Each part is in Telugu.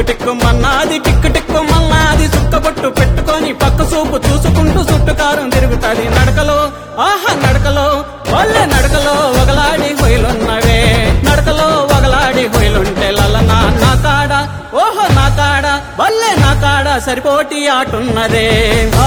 టిక్కు టిక్కు మన్నాది టిక్కు టిక్కు మన్నాది సుక్కబొట్టు పెట్టుకొని పక్క చూపు చూసుకుంటూ చుట్టుకారం తిరుగుతాది నడకలో ఆహా నడకలో వాళ్ళే నడకలో వగలాడి హొయలున్నవే నడకలో వగలాడి హొయలుంటే లలనా నా కాడ ఓహో నా కాడ వల్లే నా కాడ సరిపోటి ఆటున్నదే ఆ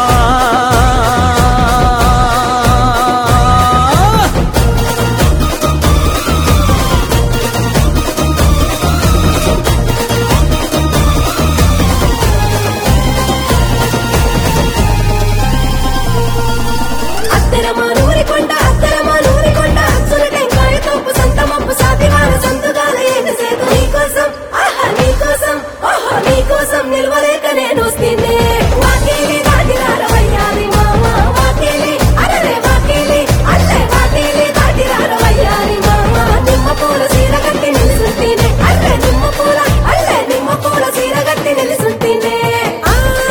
అత్తరమా నూరికొండ అత్తరమా నూరికొండ అచ్చుల టెంకాయ తోపు సంత మప్పు సాతివాడ సంతుగాల ఏమి సేతు నీకోసం ఆహా నీకోసం ఓహో నీకోసం నిలవలేక నేను వస్తుంది వాకేలి దాటిరార వయ్యారి మామ వాకేలి అరరే వాకేలి అల్లే వాకేలి దాటిరార వయ్యారి మామ నిమ్మ పూల సీర కట్టి నిలుసుంటేనే అర్రే నిమ్మ పూల అల్లే నిమ్మ పూల సీర కట్టి నిలుసుంటేనే ఆ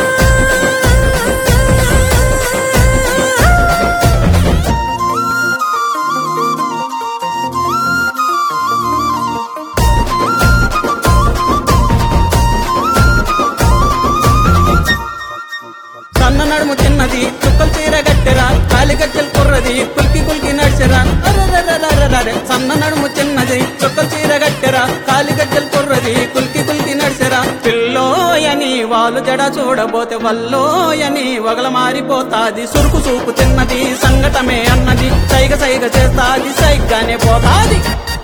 సన్న నడుము చిన్నది చుక్కలు చీర గట్టెరా కాలి గజ్జలు కుర్రది కుల్కి కుల్కి నడిచెరా అరెరెరెరెరెరె. సన్న నడుము చిన్నది చుక్కలు చీర గట్టెరా కాలి గజ్జలు కుర్రది కుల్కి కుల్కి నడిచెరా పిల్లోయని వాళ్ళు జడ చూడబోతే వల్లోయని వగల మారిపోతాది సురుకు చూపు చిన్నది సంగటమే అన్నది సైగ సైగ చేస్తాది సైగ్గానే పోతాది